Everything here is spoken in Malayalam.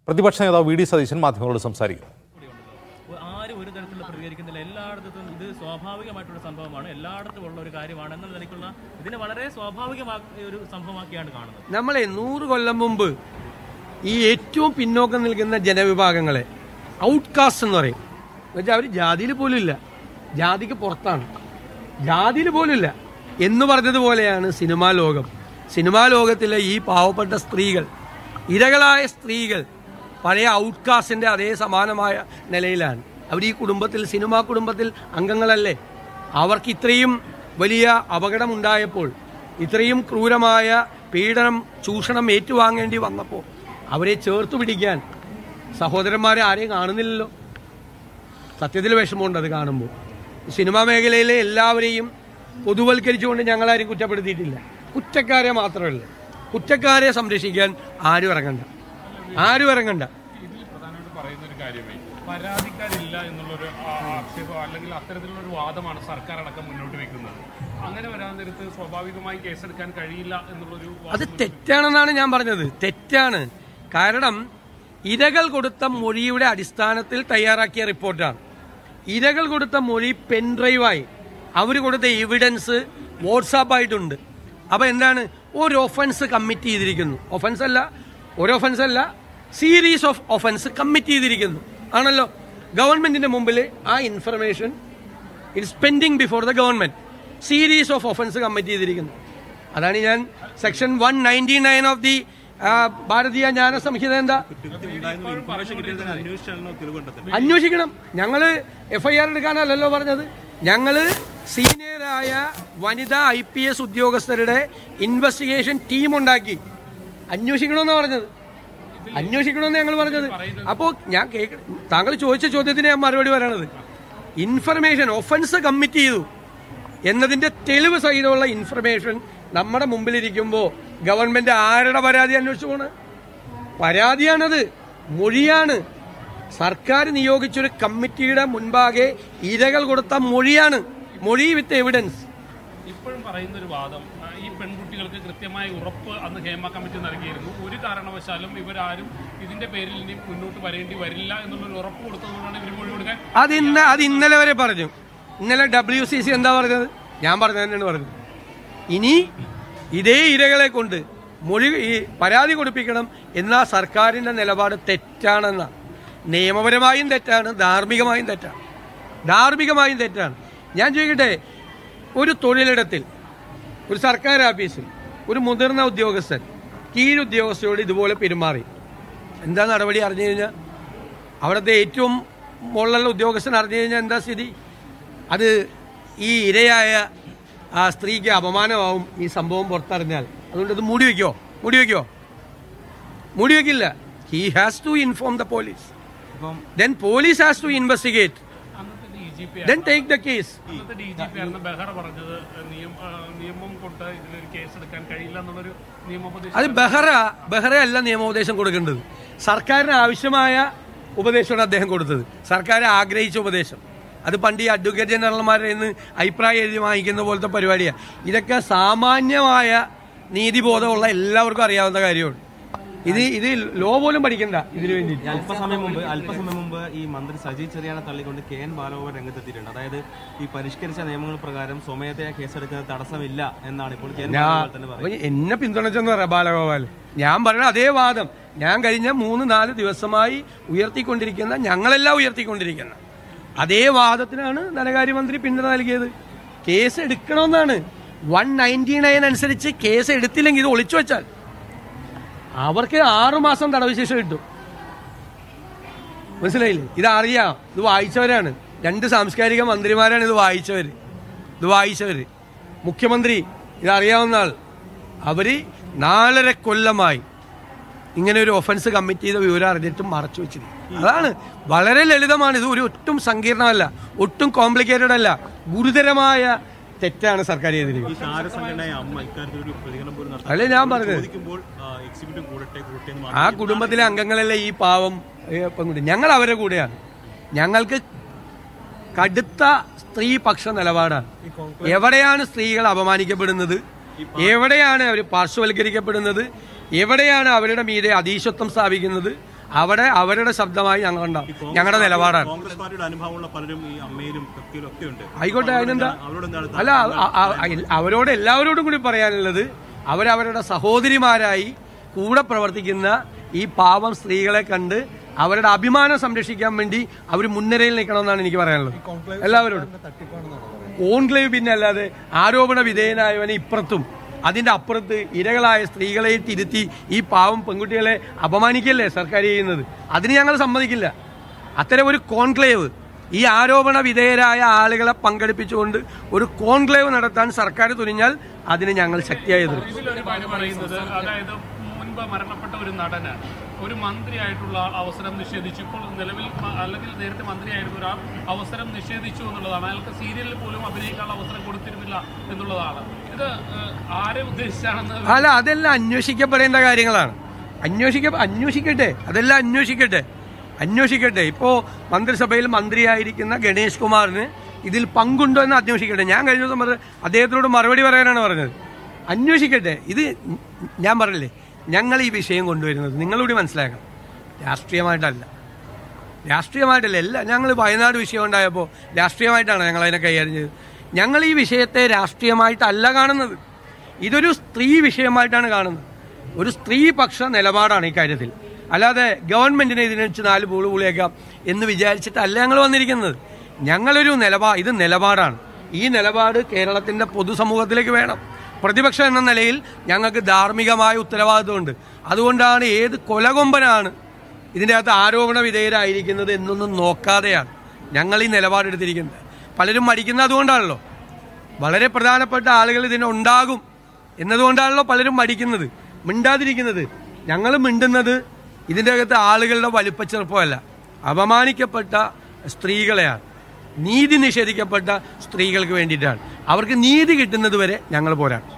പ്രതിപക്ഷ നേതാവ് വി ഡി സതീശൻ മാധ്യമങ്ങളോട് സംസാരിക്കുന്നു ആരും ഒരു തരത്തിലുള്ള പ്രതികരിക്കുന്നില്ല എല്ലായിടത്തും ഇത് സ്വാഭാവികമായിട്ടുള്ള സംഭവമാണ് എല്ലായിടത്തും ഉള്ള ഒരു കാര്യമാണ് എന്ന നിലയ്ക്കുള്ള ഇതിനെ വളരെ സ്വാഭാവികമാക്കിയ ഒരു സംഭവമാക്കിയാണ് കാണുന്നത് നമ്മളെ നൂറ് കൊല്ലം മുമ്പ് ഈ ഏറ്റവും പിന്നോക്കം നിൽക്കുന്ന ജനവിഭാഗങ്ങളെ ഔട്ട്കാസ്റ്റ് എന്ന് പറയും എന്നുവെച്ചാൽ അവർ ജാതിയിൽ പോലും ഇല്ല ജാതിക്ക് പുറത്താണ് ജാതിയിൽ പോലും ഇല്ല എന്ന് പറഞ്ഞതുപോലെയാണ് സിനിമാ ലോകം സിനിമാ ലോകത്തിലെ ഈ പാവപ്പെട്ട സ്ത്രീകൾ ഇരകളായ സ്ത്രീകൾ പഴയ ഔട്ട്കാസ്റ്റിന്റെ അതേ സമാനമായ നിലയിലാണ് അവർ ഈ കുടുംബത്തിൽ സിനിമാ കുടുംബത്തിൽ അംഗങ്ങളല്ലേ അവർക്ക് ഇത്രയും വലിയ അപകടമുണ്ടായപ്പോൾ ഇത്രയും ക്രൂരമായ പീഡനം ചൂഷണം ഏറ്റുവാങ്ങേണ്ടി വന്നപ്പോൾ അവരെ ചേർത്ത് പിടിക്കാൻ സഹോദരന്മാരെ ആരെയും കാണുന്നില്ലല്ലോ സത്യത്തിൽ വിഷമമുണ്ട് അത് കാണുമ്പോൾ സിനിമാ മേഖലയിലെ എല്ലാവരെയും പൊതുവൽക്കരിച്ചുകൊണ്ട് ഞങ്ങളാരും കുറ്റപ്പെടുത്തിയിട്ടില്ല കുറ്റക്കാരെ മാത്രമല്ല കുറ്റക്കാരെ സംരക്ഷിക്കാൻ ആരും ഇറങ്ങണ്ട ആരും ഇറങ്ങണ്ട ഇതിൽ പ്രധാനമായിട്ട് പറയുന്ന ഒരു കാര്യമേ പരാതിക്കാരില്ല എന്നുള്ളൊരു ആ- ആക്ഷേപം അല്ലെങ്കിൽ അത്തരത്തിലുള്ള ഒരു വാദമാണ് സർക്കാർ അടക്കം മുന്നോട്ട് വെക്കുന്നത് അങ്ങനെ വരാൻ നേരത്ത് സ്വാഭാവികമായി കേസെടുക്കാൻ കഴിയില്ല എന്നുള്ളൊരു അത് തെറ്റാണെന്നാണ് ഞാൻ പറഞ്ഞത് തെറ്റാണ് കാരണം ഇരകൾ കൊടുത്ത മൊഴിയുടെ അടിസ്ഥാനത്തിൽ തയ്യാറാക്കിയ റിപ്പോർട്ടാണ് ഇരകൾ കൊടുത്ത മൊഴി പെൻഡ്രൈവായി അവർ കൊടുത്ത എവിഡൻസ് വാട്സാപ്പായിട്ടുണ്ട് അപ്പൊ എന്താണ് ഒരു ഒഫൻസ് കമ്മിറ്റ് ചെയ്തിരിക്കുന്നു ഒഫൻസ് അല്ല ഒരു ഒഫൻസ് അല്ല സീരീസ് ഓഫ് ഒഫൻസ് കമ്മിറ്റ് ചെയ്തിരിക്കുന്നു ആണല്ലോ ഗവൺമെന്റിന്റെ മുമ്പിൽ ആ information it's pending before the government series of offence commit ചെയ്തിരിക്കുന്നു അതാണ് ഞാൻ section one ninety nine of the Bharatiya Jnana സംഹിത എന്താ അന്വേഷിക്കണം ഞങ്ങള് എഫ്ഐആർ എടുക്കാനല്ലല്ലോ പറഞ്ഞത് ഞങ്ങള് സീനിയറായ വനിതാ ഐ പി എസ് ഉദ്യോഗസ്ഥരുടെ ഇൻവെസ്റ്റിഗേഷൻ ടീം ഉണ്ടാക്കി അന്വേഷിക്കണമെന്ന് പറഞ്ഞത് അന്വേഷിക്കണമെന്ന് ഞങ്ങൾ പറഞ്ഞത് അപ്പോൾ ഞാൻ കേക്ക് താങ്കൾ ചോദിച്ച ചോദ്യത്തിന് ഞാൻ മറുപടി പറയണത് ഇൻഫർമേഷൻ ഒഫൻസ് കമ്മിറ്റ് ചെയ്തു എന്നതിന്റെ തെളിവ് സഹിതമുള്ള ഇൻഫർമേഷൻ നമ്മുടെ മുമ്പിലിരിക്കുമ്പോൾ ഗവൺമെന്റ് ആരുടെ പരാതി അന്വേഷിച്ചു പോണ് പരാതിയാണത് മൊഴിയാണ് സർക്കാർ നിയോഗിച്ചൊരു കമ്മിറ്റിയുടെ മുൻപാകെ ഇരകൾ കൊടുത്ത മൊഴിയാണ് മൊഴി വിത്ത് എവിഡൻസ് ഇപ്പോഴും പറയുന്ന ഒരു വാദം ആ, ഈ പെൺകുട്ടികൾക്ക് കൃത്യമായ ഉറപ്പ് അന്ന് ഹേമ കമ്മിറ്റി നൽകിയിരുന്നു ഒരു കാരണവശാലും ഇവരാരും ഇതിന്റെ പേരിൽ ഇനി മുന്നോട്ട് വരേണ്ടി വരില്ല എന്നുള്ളൊരു ഉറപ്പ് കൊടുത്തതുകൊണ്ടാണ് ഇവർ മൊഴി കൊടുക്കാൻ അത് ഇന്ന അത് ഇന്നലെ വരെ പറഞ്ഞു ഇന്നലെ ഡബ്ല്യു സി സി എന്താ പറഞ്ഞത് ഞാൻ പറഞ്ഞത് തന്നെയാണ് പറഞ്ഞത് ഇനി ഇതേ ഇരകളെ കൊണ്ട് മൊഴി ഈ പരാതി കൊടുപ്പിക്കണം എന്ന സർക്കാരിന്റെ നിലപാട് തെറ്റാണെന്ന നിയമപരമായും തെറ്റാണ് ധാർമ്മികമായും തെറ്റാണ് ധാർമ്മികമായും തെറ്റാണ് ഞാൻ ചോദിക്കട്ടെ ഒരു തൊഴിലിടത്തിൽ ഒരു സർക്കാർ ഓഫീസിൽ ഒരു മുതിർന്ന ഉദ്യോഗസ്ഥൻ കീഴുദ്യോഗസ്ഥയോട് ഇതുപോലെ പെരുമാറി എന്താ നടപടി അറിഞ്ഞു കഴിഞ്ഞാൽ അവിടുത്തെ ഏറ്റവും മുകളിലുള്ള ഉദ്യോഗസ്ഥൻ അറിഞ്ഞു കഴിഞ്ഞാൽ എന്താ സ്ഥിതി അത് ഈ ഇരയായ ആ സ്ത്രീക്ക് അപമാനമാവും ഈ സംഭവം പുറത്തറിഞ്ഞാൽ അതുകൊണ്ട് ഇത് മൂടി വയ്ക്കോ മൂടി വയ്ക്കോ മൂടി വയ്ക്കില്ല he has to inform the police then police has to investigate അന്നത്തെ D G P then take the case അന്നത്തെ ഡി ജി പി ആയിരുന്നു ബെഹ്റ പറഞ്ഞത് നിയമ ആ, നിയമം കൊണ്ട് ഇതിലൊരു കേസ് എടുക്കാൻ കഴിയില്ല എന്നുള്ളൊരു നിയമോപദേശം അത് ബെഹ്റ ബെഹ്റ അല്ല നിയമോപദേശം കൊടുക്കേണ്ടത് സർക്കാരിന് ആവശ്യമായ ഉപദേശമാണ് അദ്ദേഹം കൊടുത്തത് സർക്കാർ ആഗ്രഹിച്ച ഉപദേശം അത് പണ്ട് ഈ അഡ്വക്കേറ്റ് ജനറൽമാരുടെ നിന്ന് അഭിപ്രായം എഴുതി വാങ്ങിക്കുന്ന പോലത്തെ പരിപാടിയാണ് ഇതൊക്കെ സാമാന്യമായ നീതിബോധമുള്ള എല്ലാവർക്കും അറിയാവുന്ന കാര്യമാണ് ഇത് ഇത് ലോ പോലും പഠിക്കണ്ട ഇതിനു വേണ്ടി അല്പസമയം മുമ്പ് അല്പസമയം മുമ്പ് ഈ മന്ത്രി സജി ചെറിയാനെ തള്ളിക്കൊണ്ട് കെ എൻ ബാലഗോപാൽ രംഗത്തെത്തിയിട്ടുണ്ട് അതായത് ഈ പരിഷ്കരിച്ച നിയമങ്ങൾ പ്രകാരം സ്വമേധയാ കേസെടുക്കുന്നത് തടസ്സമില്ല എന്നാണ് ഇപ്പോൾ കെ എൻ ബാലഗോപാൽ തന്നെ പറയുന്നത് അപ്പൊ എന്നെ പിന്തുണച്ചെന്ന് പറയാം ബാലഗോപാൽ ഞാൻ പറയുന്ന അതേ വാദം ഞാൻ കഴിഞ്ഞ മൂന്ന് നാല് ദിവസമായി ഉയർത്തിക്കൊണ്ടിരിക്കുന്ന ഞങ്ങളെല്ലാം ഉയർത്തിക്കൊണ്ടിരിക്കുന്ന അതേ വാദത്തിനാണ് ധനകാര്യമന്ത്രി പിന്തുണ നൽകിയത് കേസ് എടുക്കണമെന്നാണ് വൺ നയൻറ്റി നയൻ അനുസരിച്ച് കേസ് എടുത്തില്ലെങ്കിൽ ഇത് ഒളിച്ചു വെച്ചാൽ അവർക്ക് ആറുമാസം തടവ് ശിക്ഷ കിട്ടും മനസ്സിലായില്ലേ ഇത് അറിയാം ഇത് വായിച്ചവരാണ് രണ്ട് സാംസ്കാരിക മന്ത്രിമാരാണ് ഇത് വായിച്ചവര് ഇത് വായിച്ചവര് മുഖ്യമന്ത്രി ഇതറിയാവുന്ന ആൾ അവര് നാലര കൊല്ലമായി ഇങ്ങനെ ഒരു ഒഫൻസ് കമ്മിറ്റ് ചെയ്ത വിവരം അറിഞ്ഞിട്ടും മറച്ചു വെച്ചിരിക്കും അതാണ് വളരെ ലളിതമാണ് ഇത് ഒരു ഒട്ടും സങ്കീർണമല്ല ഒട്ടും കോംപ്ലിക്കേറ്റഡ് അല്ല ഗുരുതരമായ തെറ്റാണ് സർക്കാർ ചെയ്തിരിക്കുന്നത് താരസംഘടനയായ അമ്മ ഇക്കാര്യത്തിൽ ഒരു പ്രതികരണം പോലും നടത്താൻ അല്ലേ ഞാൻ പറഞ്ഞത് ചോദിക്കുമ്പോൾ എക്സിക്യൂട്ടീവ് കൂടട്ടെ കൂടട്ടെ എന്ന് ആ കുടുംബത്തിലെ അംഗങ്ങളല്ലേ ഈ പാവം ഏ, പെൺകുട്ടി ഞങ്ങൾ അവരെ കൂടെയാണ് ഞങ്ങൾക്ക് കടുത്ത സ്ത്രീപക്ഷ നിലപാടാണ് എവിടെയാണ് സ്ത്രീകൾ അപമാനിക്കപ്പെടുന്നത് എവിടെയാണ് അവർ പാർശ്വവൽക്കരിക്കപ്പെടുന്നത് എവിടെയാണ് അവരുടെ മീതെ അതീശത്വം സ്ഥാപിക്കുന്നത് അവിടെ അവരുടെ ശബ്ദമായി ഞങ്ങളുണ്ടാവും ഞങ്ങളുടെ നിലപാടാണ് കോൺഗ്രസ് പാർട്ടിയുടെ അനുഭവമുള്ള പലരും ഈ അമ്മയിലും കക്കിലും ഒക്കെ ഉണ്ട് ആയിക്കോട്ടെ അതിനെന്താ അവരോട് എന്താണ് അല്ല അ- അ- അ- അവരോട് എല്ലാവരോടും കൂടി പറയാനുള്ളത് അവരവരുടെ സഹോദരിമാരായി കൂടെ പ്രവർത്തിക്കുന്ന ഈ പാവം സ്ത്രീകളെ കണ്ട് അവരുടെ അഭിമാനം സംരക്ഷിക്കാൻ വേണ്ടി അവർ മുൻനിരയിൽ നിൽക്കണമെന്നാണ് എനിക്ക് പറയാനുള്ളത് എല്ലാവരോടും കോൺക്ലേവ് പിന്നെ അല്ലാതെ ആരോപണ വിധേയനായവനെ ഇപ്പുറത്തും അതിന്റെ അപ്പുറത്ത് ഇരകളായ സ്ത്രീകളെ തിരുത്തി ഈ പാവം പെൺകുട്ടികളെ അപമാനിക്കല്ലേ സർക്കാർ ചെയ്യുന്നത് അതിന് ഞങ്ങൾ സമ്മതിക്കില്ല അത്തരം ഒരു കോൺക്ലേവ് ഈ ആരോപണ വിധേയരായ ആളുകളെ പങ്കെടുപ്പിച്ചുകൊണ്ട് ഒരു കോൺക്ലേവ് നടത്താൻ സർക്കാർ തുനിഞ്ഞാൽ അതിന് ഞങ്ങൾ ശക്തിയായി എതിർക്കും ഇതിലൊരു കാര്യം പറയുന്നത് അതായത് മുൻപ് മരണപ്പെട്ട ഒരു നടന് ഒരു മന്ത്രിയായിട്ടുള്ള അവസരം നിഷേധിച്ചു ഇപ്പോൾ നിലവിൽ മ- അല്ലെങ്കിൽ നേരത്തെ മന്ത്രിയായിരുന്ന ഒരാൾ അവസരം നിഷേധിച്ചു എന്നുള്ളതാണ് അയാൾക്ക് സീരിയലിൽ പോലും അഭിനയിക്കാനുള്ള അവസരം കൊടുത്തിരുന്നില്ല എന്നുള്ളതാണ് ഇത് ഏഹ്, ആരെ ഉദ്ദേശിച്ചാണെന്ന് അല്ല അതെല്ലാം അന്വേഷിക്കപ്പെടേണ്ട കാര്യങ്ങളാണ് അന്വേഷിക്ക അന്വേഷിക്കട്ടെ അതെല്ലാം അന്വേഷിക്കട്ടെ അന്വേഷിക്കട്ടെ ഇപ്പോ മന്ത്രിസഭയിൽ മന്ത്രിയായിരിക്കുന്ന ഗണേഷ് കുമാറിന് ഇതിൽ പങ്കുണ്ടോ എന്ന് അന്വേഷിക്കട്ടെ ഞാൻ കഴിഞ്ഞ ദിവസം പറഞ്ഞത് അദ്ദേഹത്തിനോട് മറുപടി പറയാനാണ് പറഞ്ഞത് അന്വേഷിക്കട്ടെ ഇത് ഞാൻ പറഞ്ഞില്ലേ ഞങ്ങൾ ഈ വിഷയം കൊണ്ടുവരുന്നത് നിങ്ങളൂടി മനസ്സിലാക്കണം രാഷ്ട്രീയമായിട്ടല്ല രാഷ്ട്രീയമായിട്ടല്ല എല്ലാ ഞങ്ങൾ വയനാട് വിഷയം ഉണ്ടായപ്പോൾ രാഷ്ട്രീയമായിട്ടാണ് ഞങ്ങൾ അതിനെ കൈകാര്യം ചെയ്തത് ഞങ്ങൾ ഈ വിഷയത്തെ രാഷ്ട്രീയമായിട്ടല്ല കാണുന്നത് ഇതൊരു സ്ത്രീ വിഷയമായിട്ടാണ് കാണുന്നത് ഒരു സ്ത്രീപക്ഷ നിലപാടാണ് ഈ കാര്യത്തിൽ അല്ലാതെ ഗവൺമെന്റിനെ ഇതിനെ വെച്ച് നാല് പൂള് പൂളിയേക്കാം എന്ന് വിചാരിച്ചിട്ടല്ല ഞങ്ങൾ വന്നിരിക്കുന്നത് ഞങ്ങളൊരു നിലപാ ഇത് നിലപാടാണ് ഈ നിലപാട് കേരളത്തിന്റെ പൊതുസമൂഹത്തിലേക്ക് വേണം പ്രതിപക്ഷം എന്ന നിലയിൽ ഞങ്ങൾക്ക് ധാർമ്മികമായ ഉത്തരവാദിത്വമുണ്ട് അതുകൊണ്ടാണ് ഏത് കൊലകൊമ്പനാണ് ഇതിൻ്റെ അകത്ത് ആരോപണ വിധേയരായിരിക്കുന്നത് എന്നൊന്നും നോക്കാതെയാണ് ഞങ്ങൾ ഈ നിലപാടെടുത്തിരിക്കുന്നത് പലരും മടിക്കുന്നത് അതുകൊണ്ടാണല്ലോ വളരെ പ്രധാനപ്പെട്ട ആളുകൾ ഇതിനുണ്ടാകും എന്നതുകൊണ്ടാണല്ലോ പലരും മടിക്കുന്നത് മിണ്ടാതിരിക്കുന്നത് ഞങ്ങൾ മിണ്ടുന്നത് ഇതിൻ്റെ അകത്ത് ആളുകളുടെ വലിപ്പച്ചെറുപ്പമല്ല അപമാനിക്കപ്പെട്ട സ്ത്രീകളെയാണ് നീതി നിഷേധിക്കപ്പെട്ട സ്ത്രീകൾക്ക് വേണ്ടിയിട്ടാണ് അവർക്ക് നീതി കിട്ടുന്നത് വരെ ഞങ്ങൾ പോരാടും